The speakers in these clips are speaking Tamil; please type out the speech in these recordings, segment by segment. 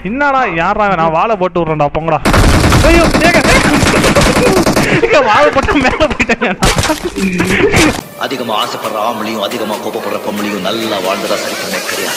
என்னடா யாரா நான் வாழை போட்டு விட்றேன்டா போங்கடா ஐயோ ஏங்க ஏங்க, வாழை போட்டு மேல போயிட்டேங்க நான். அதிகமா ஆசைப்படுற ஆம்பளையும் அதிகமா கோபப்படுற பொம்பளையும் நல்லா வாழ்ந்ததா சரித்திரமே கிடையாது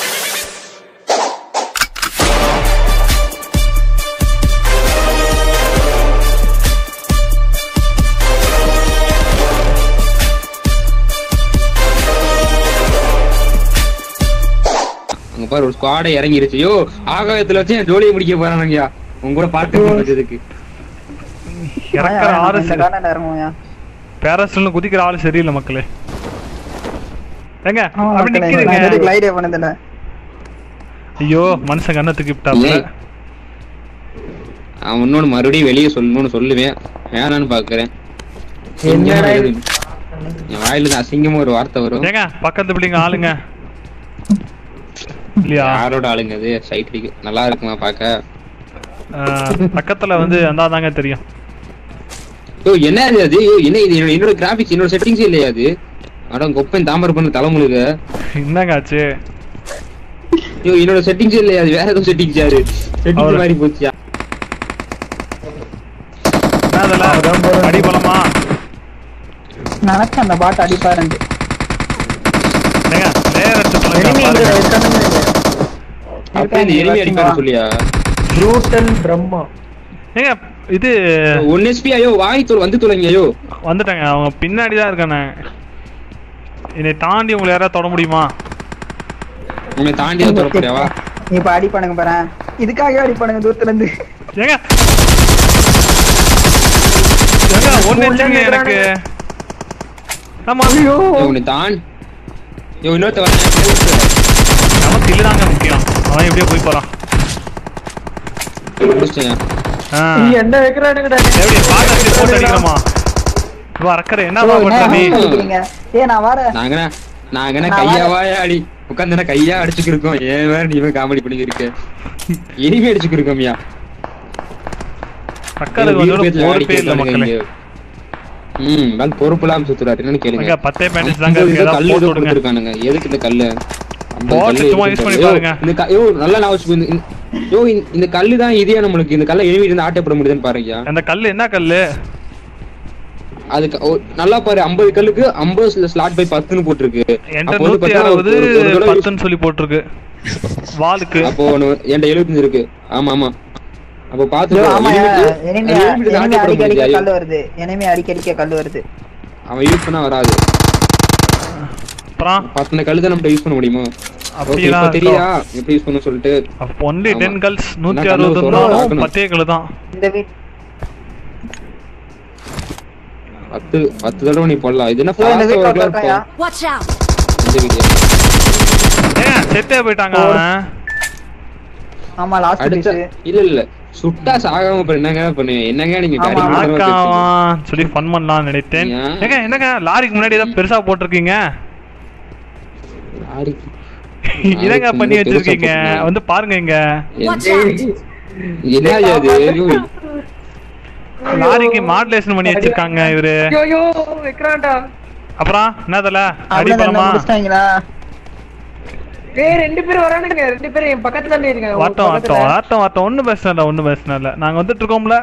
அங்க பாரு ஒரு ஸ்குவாடே இறங்கிருச்சு யோ ஆகாயத்துல வச்சு என் ஜோலியை முடிக்க போறானுங்கயா உங்க கூட பாட்டு வச்சதுக்கு இறக்குற ஆளு இந்த சரி கார்னர்ல இறங்குவோம்யா பேரஸ்டல்னு குதிக்கிற ஆளு சரியில்லை மக்களே ஏங்க அப்படி நிக்கிறீங்க கிளைடே பண்ணதில்ல ஐயோ மனுஷன் கண்ணத்துக்கு விட்டாப்ல ஏய். அவன் இன்னொன்னு மறுபடியும் வெளியே சொல்லணும்னு சொல்லுவேன் வேணான்னு பாக்குறேன் என்னடா இது? என் வாயில இருந்து அசிங்கமா ஒரு வார்த்தை வரும் ஏங்க பக்கத்து பிள்ளைங்க ஆளுங்க இல்லையா யாரோட ஆளுங்க அது சைட் அடிக்கு நல்லா இருக்குமா பாக்க ஆஹ், பக்கத்துல வந்து வந்தாதாங்க தெரியும் யோ என்ன இது அது யோ என்ன இது என்னோட- என்னோட கிராபிக்ஸ் என்னோட செட்டிங்ஸே இல்லையா அது அட கொப்பன் தாமரை பண்ண தலைமுழுக என்னங்க ஆச்சு யோ என்னோட செட்டிங்ஸே இல்லையா அது வேற ஏதோ செட்டிங்ஸ் யாரு செட்டிங்ஸ் அவரு- மாதிரி போச்சியா என்ன அதெல்லாம் அடிபலமா நினைச்சேன் அந்த பாட்டு அடிப்பாருன்ட்டு ஏங்க லேயர் எடுத்து enemy சொல்லுங்க இங்க பாருங்க. இருக்கணும்னு இல்லை. அப்ப இந்த எனிமி அடிப்பாரு சொல்லியா Brutal பிரம்மா ஏங்க இது ஒன் எஸ்பி ஐயோ வாய் தோல் வந்து தொலைங்க ஐயோ வந்துட்டாங்க அவங்க பின்னாடி தான் இருக்கானே என்னை தாண்டி உங்களை யாராவது தொட முடியுமா உன்னை தாண்டி தான் தொடப்படியாவா நீ இப்ப அடி பண்ணுங்க பாரு இதுக்காக அடி பண்ணுங்க தூரத்துல இருந்து ஏங்க ஏங்க ஒன்னு வச்சுங்க எனக்கு ஆமா ஐயோ உன்னை தான் யோ இன்னொருத்த வர நமக்கு இல்லதாங்க முக்கியம் அவன் எப்படியோ போய் போறான் முடிச்சிட்டேன் ஆ. நீ என்ன வைக்கிறானுங்கடா எப்படி பாட்டு அப்படி போட்டு அடிக்கணுமா இவ அக்கறை என்ன ஓ, பண்ற என்ன நீ அடிக்கிறீங்க? ஏய் நான் வரேன் நாங்க நாங்க நான் கையா வரேன். வாயா அடி உட்காந்து கையா அடிச்சுக்கிருக்கோம் ஏன் வேற நீ காமெடி பண்ணிக்கிருக்க இனிமே அடிச்சுக்கிருக்கோம்யா அக்கறை வந்து பொறுப்பே இல்ல மக்களே ம் வந்து பொறுப்பு இல்லாம சுத்துறாரு என்னன்னு அங்க கேளுங்க பத்தே பேண்டேஜ் தாங்க ஐம்பது இருக்கு ஏதோ ஏதாவது கல்லு போட்டு ஏதோ விடுங்க கொடுத்துருக்கானுங்க எதுக்கு இந்த கல்லு ஐம்பது போட்டு கல்லு சும்மா எதுக்கு use பண்ணி யோ, பாருங்க. இந்த க- யோ நல்லா நான் வச்சு இந்த- இந்த- யோ இந்த- இந்த கல்லு தான் இதே நம்மளுக்கு இந்த கல்ல எழுதி இருந்து ஆட்டப்பட முடியுதுன்னு பாருங்கயா அந்த கல்லு என்ன கல்லு அதுக்கு ஓ, நல்லா பாரு ஐம்பது கல்லுக்கு ஐம்பது ஸ்லாட் பை பத்துன்னு போட்டிருக்கு என்கிட்ட அப்போ வந்து நூத்தி பார்த்தா அறுபது ஒரு- ஒரு தடவை use- பத்துன்னு சொல்லி போட்டிருக்கு வாலுக்கு அப்போ ஒண்ணு என்கிட்ட எழுபத்தஞ்சு இருக்கு ஆமா ஆமா அப்போ பாத்து ஐயோ, போ. ஆமா இனிமேட்டு enemy அது எழுதிட்டு enemy ஆட்டப்பட அடிக்க அடிக்க முடியாது. கல்லு வருது enemy அடிக்க அடிக்க கல்லு வருது அவன் யூஸ் பண்ணா வராது அப்புறம் பத்தனை கல்லு தான் நம்ம யூஸ் பண்ண முடியுமா ஓகே அப்படிலாம் இப்ப தெரியா எப்படி யூஸ் பண்ண சொல்லிட்டு ஒன்லி ஆமா. டென் கல்ஸ் நூத்தி என்ன அறுபது கல்லு இருந்தாலும் பார்க்கணும். பத்தே கல்லு தான் இந்த வீட் பத்து பத்து தடவை நீ போடலாம் இது என்ன ஐயோ, இந்த fast வீட்ல work-லாம் ஒருத்தன் இப்போ Watch out! இந்த வீடியோ ஏன் செத்தே போயிட்டாங்க அவன் ஆமா லாஸ்ட் அடுத்த பீஸ் இல்ல இல்ல சுட்டா சாகாம அப்புறம் என்னங்க பண்ணுவீங்க என்னங்க நீங்க ஆமா, கறி மட்டும் தான் வச்சிருக்கீங்க. நாக்காவான் சொல்லி ஃபன் பண்ணலாம்னு நினைத்தேன் ஏன்? ஏங்க என்னங்க லாரிக்கு முன்னாடி ஏதோ பெருசா போட்டிருக்கீங்க லாரிக்கு- இதங்க லாரிக்கு பண்ணி முன்னாடி பெருசா வச்சிருக்கீங்க போட்டிருக்கீங்க. வந்து பாருங்க இங்க Watch என்ன- out! என்ன அது ஐயோ, லாரிக்கு மாடுலேஷன் பண்ணி வச்சிருக்காங்க இவரு ஐயோ வைக்கிறான்டா அப்புறம் என்னதுல அவ்வளவுதான் அடிப்பலமா முடிச்சிட்டாங்களா ஏய் ரெண்டு பேரும் வரானுங்க ரெண்டு பேரும் என் பக்கத்துல தானே இருக்காங்க உன் வரட்டும் பக்கத்துல. வரட்டும் வரட்டும் வரட்டும் ஒன்றும் பிரச்சனை இல்லை ஒன்றும் பிரச்சனை இல்லை நாங்க வந்துட்டு இருக்கோம்ல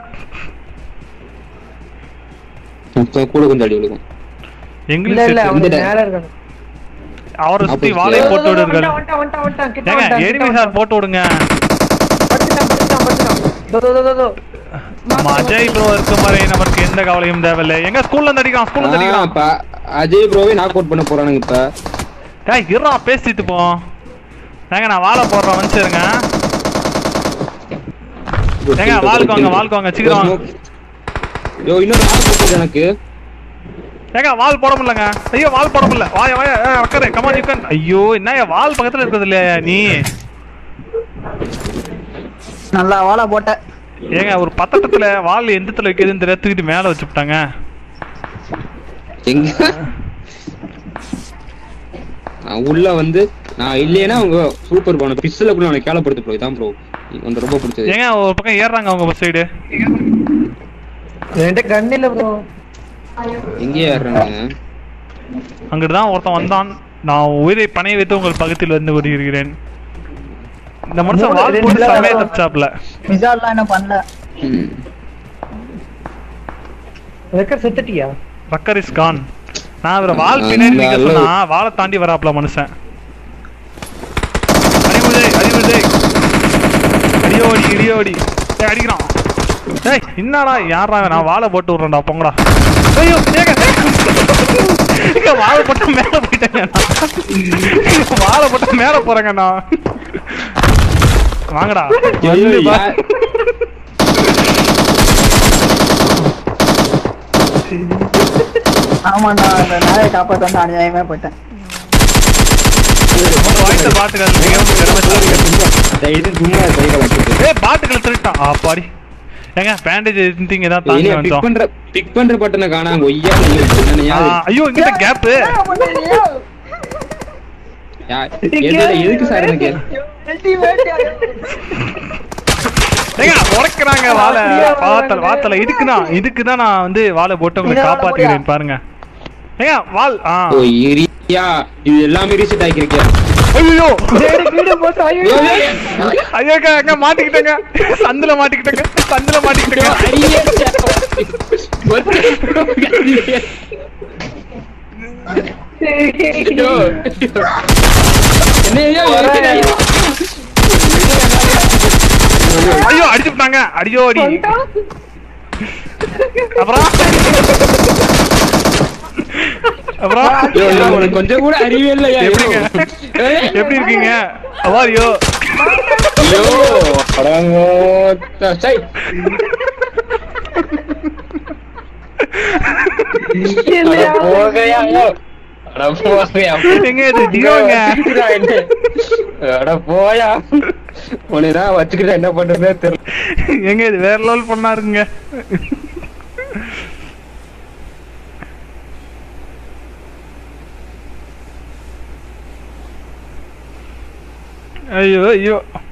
இப்ப கூட கொஞ்சம் அடி விழுகும் இல்ல எங்களுக்கு இல்ல set. அவனுக்கு இந்த- மேல இருக்காங்க அவரை சுத்தி அப்ப வாழையை சரி. போட்டு வந்துட்டான், விடுங்கள் வந்துட்டான், வந்துட்டான், வந்துட்டான், கிட்ட ஏங்க வந்துட்டான், எனிமி கிட்ட சார் போட்டு விடுங்க படுத்துட்டான், படுத்துட்டான், படுத்துட்டான். தோ, தோ, தோ, தோ, தோ. நம்ம அஜய் ப்ரோ இருக்கும் வரை நமக்கு எந்த கவலையும் தேவையில்லை எங்க ஸ்கூல்ல இருந்து அடிக்கலாம் ஸ்கூல்ல இருந்து ஆ, அடிக்கலாம் இப்ப அஜய் ப்ரோவே நாக் அவுட் பண்ண போறானுங்க இப்ப ஏய் இருடா பேசிட்டு போ ஏங்க நான் வாழை போடுறேன் வந்துருங்க ஏங்க, வாளுக்கு வாங்க, வாளுக்கு வாங்க, சீக்கிரம் வாங்க. யோ இன்னொரு நாக் போட்டது எனக்கு ஏங்க வால் போட முடியலங்க ஐயோ வால் போட முடியல வாய வாய உட்காரு கமான் யூ கேன் ஐயோ என்ன வால் பக்கத்துல இருக்கிறது இல்லையா நீ நல்லா வாழை போட்ட ஏங்க ஒரு பத்தட்டத்துல வால் எந்த இடத்துல வைக்கிறதுன்னு தெரியாது தூக்கிட்டு மேல வச்சுட்டாங்க எங்க நான் உள்ள வந்து நான் இல்லைன்னா அவங்க சூப்பர் போன பிஸ்ல கூட நான் கேளப்படுத்து ப்ரோ இதான் ப்ரோ எனக்கு ரொம்ப பிடிச்சது ஏங்க ஒரு பக்கம் ஏறுறாங்க அவங்க பஸ் சைடு என்கிட்ட கன் இல்ல ப்ரோ எங்கேயே ஏறுறாங்க அங்கிட்டு தான் ஒருத்தன் வந்தான் நான் உயிரை பணைய வைத்து உங்கள் பக்கத்தில் வந்து வருகிறேன் இந்த மனுஷன் மூணு- வால் ரெண்டு போட்டு தடவை செமையா வரும். தப்பிச்சாப்ல மிசால்லாம் என்ன பண்ணல ம். ரெக்கர் செத்துட்டியா ரக்கர் இஸ் கான் நான் இவரை வால் அந்த பின்னாடி நிக்க அளவு. சொன்னா வாலை தாண்டி வராப்ல மனுஷன் அறிவுதே அறிவுதே அடியோடி இடியோடி ஏய் அடிக்கிறான் ஏய் என்னடா யாரா இவன்? நான் வாழை போட்டு விடுறேன்டா பொங்கடா ஐயோ ஏங்க ஏங்க, வாழை போட்டு மேல போயிட்டேங்க நான். வாழை போட்டு மேல போறேங்க நான் வாங்கடா ஐயோ, வந்து பா. யா- ஆமாண்டா அந்த நாயை காப்பாத்த வந்து அநியாயமே போயிட்டேன் வாய்த்த பாட்டுகள் மிகவும் திறமைசாலிகள். தயவு செஞ்சு சும்மா சைக்கிள் வச்சுட்டு. ஏய் பாட்டுகளை திருட்டான் ஆப்பாடி ஏங்க பேண்டேஜ் இருந்தீங்க ஏதாவது தாங்க இல்லையா, pick வந்தோம் பண்ற pick பண்ற பட்டனை காணாம ஒய்யா நீ என்னையா ஆ, ஐயோ இங்கிட்ட கேப் யா- எதுல- எதுக்கு சார் எனக்கு ஏங்க உடைக்கிறாங்க வாழை வாத்தல வாத்தல இதுக்குதான் இதுக்குதான் நான் வந்து வாழை போட்டு உங்களை இதை வாழை காப்பாத்திக்கிறேன் பாருங்க ஏங்க வால் ஆ ஓ இரியா இது எல்லாமே ரீசெட் ஆக்கிருக்கியா ஐயோ வீடு போட்டு ஐயோ ஐயோ எங்க மாட்டிக்கிட்டேங்க சந்துல மாட்டிக்கிட்டேங்க சந்துல மாட்டிக்கிட்டேங்க ஐயோ அடிச்சு விட்டாங்க அடியோ அடி அப்புறம் அப்புறம் கொஞ்சம் கூட அறிவே இல்லையா எப்படிங்க எப்படி இருக்கீங்க அவாரியோ ஐயோ அடங்கோத்த சை அட போகையா ஐயோ. அட போகையா எங்க இது ஜியோங்க அட போயா உனரா வச்சுக்கிட்டா என்ன பண்றதே தெரியல எங்க இது வேற லெவல் பண்ணா இருக்குங்க ஐயோ ஐயோ